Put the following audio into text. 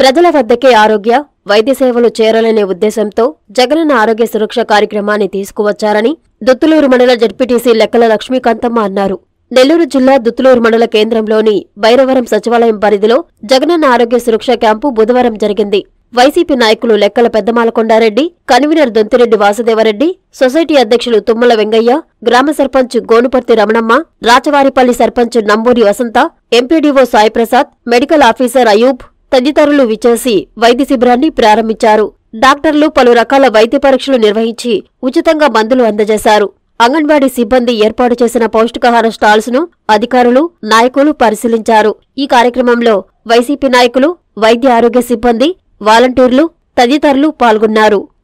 ప్రజల వద్దకే ఆరోగ్య వైద్య సేవలు చేరాలనే ఉద్దేశంతో జగనన్న ఆరోగ్య సురక్ష కార్యక్రమాన్ని తీసుకువచ్చారని దుత్తులూరు మండల జడ్పీటీసీ లెక్కల లక్ష్మీకాంతమ్మ అన్నారు నెల్లూరు జిల్లా దుత్తులూరు మండల కేంద్రంలోని బైరవరం సచివాలయం పరిధిలో జగనన్న ఆరోగ్య సురక్ష క్యాంపు బుధవారం జరిగింది వైసీపీ నాయకులు లెక్కల పెద్దమాలకొండారెడ్డి కన్వీనర్ దొంతిరెడ్డి వాసుదేవరెడ్డి సొసైటీ అధ్యక్షులు తుమ్మల వెంగయ్య గ్రామ sarpanch Gonuparthi Ramanamma Rachavaripalli sarpanch Namburi Vasantha MPDO Saiprasad medical officer Ayub తదితరులు విచేసి వైద్య శిబిరాన్ని ప్రారంభించారు డాక్టర్లు పలు రకాల వైద్య పరీక్షలు నిర్వహించి ఉచితంగా మందులు అందజేశారు అంగన్వాడీ సిబ్బంది ఏర్పాటు చేసిన పౌష్టికాహార స్టాల్స్ ను అధికారులు నాయకులు పరిశీలించారు ఈ కార్యక్రమంలో వైసీపీ నాయకులు వైద్య ఆరోగ్య సిబ్బంది వాలంటీర్లు తదితరులు పాల్గొన్నారు